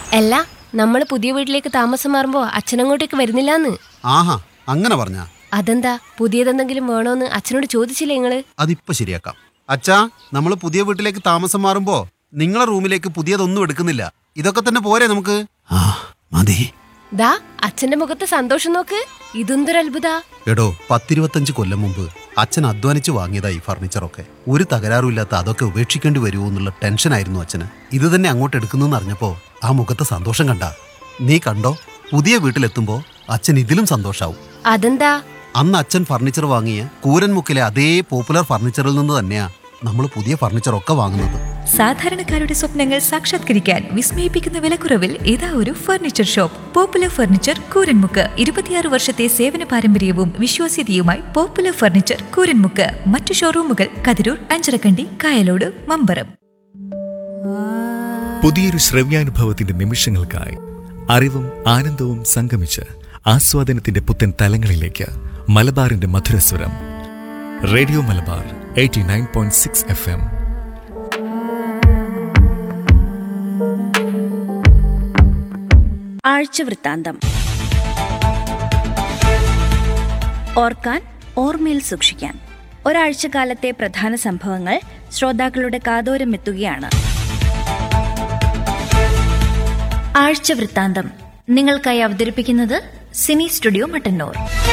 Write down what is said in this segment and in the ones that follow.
അല്ല നമ്മൾ പുതിയ വീട്ടിലേക്ക് താമസം മാറുമ്പോ അച്ഛനങ്ങോട്ടേക്ക് വരുന്നില്ലാന്ന് ആഹാ അങ്ങനെ പറഞ്ഞാ അതെന്താ പുതിയതെന്തെങ്കിലും വേണോന്ന് അച്ഛനോട് ചോദിച്ചില്ലേ നിങ്ങള് അതിപ്പോ ശരിയാക്കാം അച്ഛാ നമ്മൾ പുതിയ വീട്ടിലേക്ക് താമസം മാറുമ്പോ നിങ്ങളെ റൂമിലേക്ക് പുതിയതൊന്നും എടുക്കുന്നില്ല ഇതൊക്കെ തന്നെ പോരെ നമുക്ക് ആ മതി ദാ അച്ഛന്റെ മുഖത്ത് സന്തോഷം നോക്ക് ഇതെന്തൊരു അത്ഭുത എടോ പത്തിരുപത്തഞ്ച് കൊല്ലം മുമ്പ് അച്ഛൻ അധ്വാനിച്ച് വാങ്ങിയതാ ഈ ഫർണിച്ചറൊക്കെ ഒരു തകരാറുമില്ലാത്ത അതൊക്കെ ഉപേക്ഷിക്കേണ്ടി വരുമോ എന്നുള്ള ടെൻഷനായിരുന്നു അച്ഛന് ഇത് തന്നെ അങ്ങോട്ട് എടുക്കുന്നെന്ന് അറിഞ്ഞപ്പോ ആ മുഖത്തെ സന്തോഷം കണ്ട നീ കണ്ടോ പുതിയ വീട്ടിലെത്തുമ്പോ അച്ഛൻ ഇതിലും സന്തോഷാവും അതെന്താ അന്ന് അച്ഛൻ ഫർണിച്ചർ വാങ്ങിയ കൂരൻമുക്കിലെ അതേ പോപ്പുലർ ഫർണിച്ചറിൽ നിന്ന് തന്നെയാ നമ്മൾ പുതിയ ഫർണിച്ചറൊക്കെ വാങ്ങുന്നത് സാധാരണക്കാരുടെ സ്വപ്നങ്ങൾ സാക്ഷാത്കരിക്കാൻ വിസ്മയിപ്പിക്കുന്ന വിലക്കുറവിൽ ഇതാ ഒരു furniture shop popular furniture Kooranmukku ഇരുപത്തിയാറ് വർഷത്തെ സേവന പാരമ്പര്യവും വിശ്വാസ്യതയുമായി പോപ്പുലർ ഫർണിച്ചർ കൂരൻമുക്ക് മറ്റു ഷോറൂമുകൾ കതിരൂർ അഞ്ചരക്കണ്ടി കായലോട് മമ്പറം പുതിയൊരു ശ്രവ്യാനുഭവത്തിന്റെ നിമിഷങ്ങൾക്കായി അറിവും ആനന്ദവും സംഗമിച്ച് ആസ്വാദനത്തിന്റെ പുത്തൻ തലങ്ങളിലേക്ക് മലബാറിന്റെ മധുരസ്വരം radio Malabar eighty nine point six F M ആഴ്ചവൃത്താന്തം ഓർക്കാൻ ഓർമ്മയിൽ സൂക്ഷിക്കാൻ ഒരാഴ്ചക്കാലത്തെ പ്രധാന സംഭവങ്ങൾ ശ്രോതാക്കളുടെ കാതോരം എത്തുകയാണ് ആഴ്ചവൃത്താന്തം നിങ്ങൾക്കായി അവതരിപ്പിക്കുന്നത് സിനി സ്റ്റുഡിയോ മട്ടന്നൂർ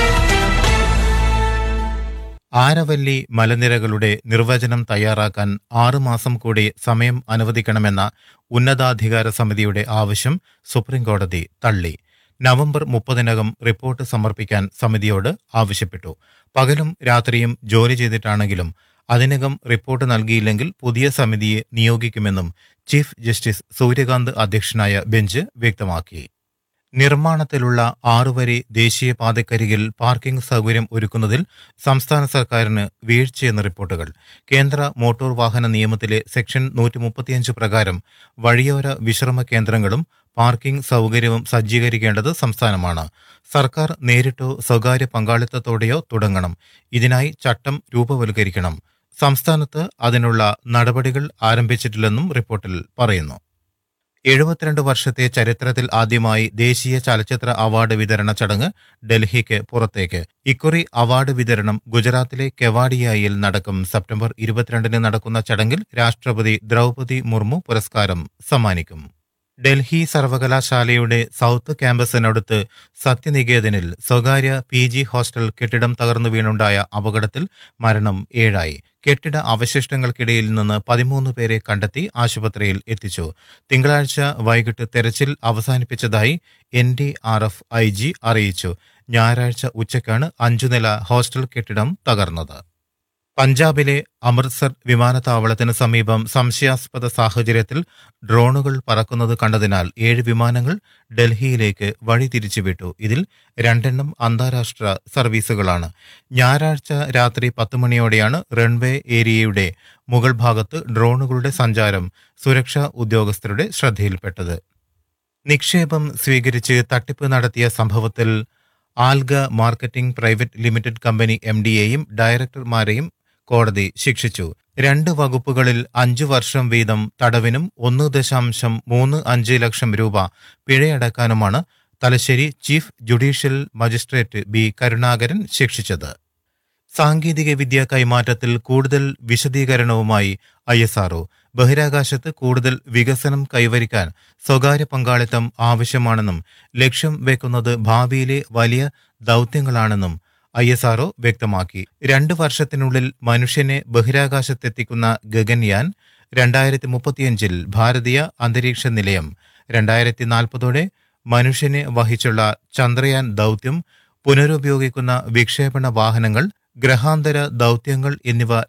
ആരവല്ലി മലനിരകളുടെ നിർവചനം തയ്യാറാക്കാൻ ആറുമാസം കൂടി സമയം അനുവദിക്കണമെന്ന ഉന്നതാധികാര സമിതിയുടെ ആവശ്യം സുപ്രീംകോടതി തള്ളി നവംബർ മുപ്പതിനകം റിപ്പോർട്ട് സമർപ്പിക്കാൻ സമിതിയോട് ആവശ്യപ്പെട്ടു പകലും രാത്രിയും ജോലി ചെയ്തിട്ടാണെങ്കിലും അതിനകം റിപ്പോർട്ട് നൽകിയില്ലെങ്കിൽ പുതിയ സമിതിയെ നിയോഗിക്കുമെന്നും ചീഫ് ജസ്റ്റിസ് സൂര്യകാന്ത് അധ്യക്ഷനായ ബെഞ്ച് വ്യക്തമാക്കി നിർമ്മാണത്തിലുള്ള ആറുവരി ദേശീയപാതക്കരികിൽ പാർക്കിംഗ് സൗകര്യം ഒരുക്കുന്നതിൽ സംസ്ഥാന സർക്കാരിന് വീഴ്ചയെന്ന റിപ്പോർട്ടുകൾ കേന്ദ്ര മോട്ടോർ വാഹന നിയമത്തിലെ സെക്ഷൻ നൂറ്റി മുപ്പത്തിയഞ്ച് പ്രകാരം വഴിയോര വിശ്രമ കേന്ദ്രങ്ങളും പാർക്കിംഗ് സൗകര്യവും സജ്ജീകരിക്കേണ്ടത് സംസ്ഥാനമാണ് സർക്കാർ നേരിട്ടോ സ്വകാര്യ പങ്കാളിത്തത്തോടെയോ തുടങ്ങണം ഇതിനായി ചട്ടം രൂപവൽക്കരിക്കണം സംസ്ഥാനത്ത് അതിനുള്ള നടപടികൾ ആരംഭിച്ചിട്ടില്ലെന്നും റിപ്പോർട്ടിൽ പറയുന്നു എഴുപത്തിരണ്ട് വർഷത്തെ ചരിത്രത്തിൽ ആദ്യമായി ദേശീയ ചലച്ചിത്ര അവാർഡ് വിതരണ ചടങ്ങ് ഡൽഹിക്ക് പുറത്തേക്ക് ഇക്കുറി അവാർഡ് വിതരണം ഗുജറാത്തിലെ കെവാഡിയയിൽ നടക്കും സെപ്റ്റംബർ ഇരുപത്തിരണ്ടിന് നടക്കുന്ന ചടങ്ങിൽ രാഷ്ട്രപതി ദ്രൗപതി മുർമു പുരസ്കാരം സമ്മാനിക്കും ഡൽഹി സർവകലാശാലയുടെ സൗത്ത് ക്യാമ്പസിനടുത്ത് സത്യനികേതനിൽ സ്വകാര്യ പി ജി ഹോസ്റ്റൽ കെട്ടിടം തകർന്നു വീണുണ്ടായ അപകടത്തിൽ മരണം ഏഴായി കെട്ടിട അവശിഷ്ടങ്ങൾക്കിടയിൽ നിന്ന് പതിമൂന്ന് പേരെ കണ്ടെത്തി ആശുപത്രിയിൽ എത്തിച്ചു തിങ്കളാഴ്ച വൈകിട്ട് തെരച്ചിൽ അവസാനിപ്പിച്ചതായി N D R F I G അറിയിച്ചു ഞായറാഴ്ച ഉച്ചയ്ക്കാണ് അഞ്ചുനില ഹോസ്റ്റൽ കെട്ടിടം തകർന്നത് പഞ്ചാബിലെ അമൃത്സർ വിമാനത്താവളത്തിന് സമീപം സംശയാസ്പദ സാഹചര്യത്തിൽ ഡ്രോണുകൾ പറക്കുന്നത് കണ്ടതിനാൽ ഏഴ് വിമാനങ്ങൾ ഡൽഹിയിലേക്ക് വഴി തിരിച്ചുവിട്ടു ഇതിൽ രണ്ടെണ്ണം അന്താരാഷ്ട്ര സർവീസുകളാണ് ഞായറാഴ്ച രാത്രി പത്ത് മണിയോടെയാണ് റൺവേ ഏരിയയുടെ മുകൾ ഭാഗത്ത് ഡ്രോണുകളുടെ സഞ്ചാരം സുരക്ഷാ ഉദ്യോഗസ്ഥരുടെ ശ്രദ്ധയിൽപ്പെട്ടത് നിക്ഷേപം സ്വീകരിച്ച് തട്ടിപ്പ് നടത്തിയ സംഭവത്തിൽ Alga marketing private limited company M ഡിയെയും ഡയറക്ടർമാരെയും കോടതി ശിക്ഷിച്ചു രണ്ട് വകുപ്പുകളിൽ അഞ്ചു വർഷം വീതം തടവിനും ഒന്ന് ദശാംശം മൂന്ന് അഞ്ച് ലക്ഷം രൂപ പിഴയടക്കാനുമാണ് Thalassery chief judicial magistrate B Karunakaran ശിക്ഷിച്ചത് സാങ്കേതിക വിദ്യ കൈമാറ്റത്തിൽ കൂടുതൽ വിശദീകരണവുമായി ഐ എസ് ആർഒ ബഹിരാകാശത്ത് കൂടുതൽ വികസനം കൈവരിക്കാൻ സ്വകാര്യ പങ്കാളിത്തം ആവശ്യമാണെന്നും ലക്ഷ്യം വെക്കുന്നത് ഭാവിയിലെ വലിയ ദൗത്യങ്ങളാണെന്നും ഐ എസ് ആർഒ വ്യക്തമാക്കി രണ്ട് വർഷത്തിനുള്ളിൽ മനുഷ്യനെ ബഹിരാകാശത്തെത്തിക്കുന്ന ഗഗൻയാൻ രണ്ടായിരത്തി മുപ്പത്തിയഞ്ചിൽ ഭാരതീയ അന്തരീക്ഷ നിലയം രണ്ടായിരത്തി നാൽപ്പതോടെ മനുഷ്യനെ വഹിച്ചുള്ള ചന്ദ്രയാൻ ദൗത്യം പുനരുപയോഗിക്കുന്ന വിക്ഷേപണ വാഹനങ്ങൾ ഗ്രഹാന്തര ദൗത്യങ്ങൾ എന്നിവ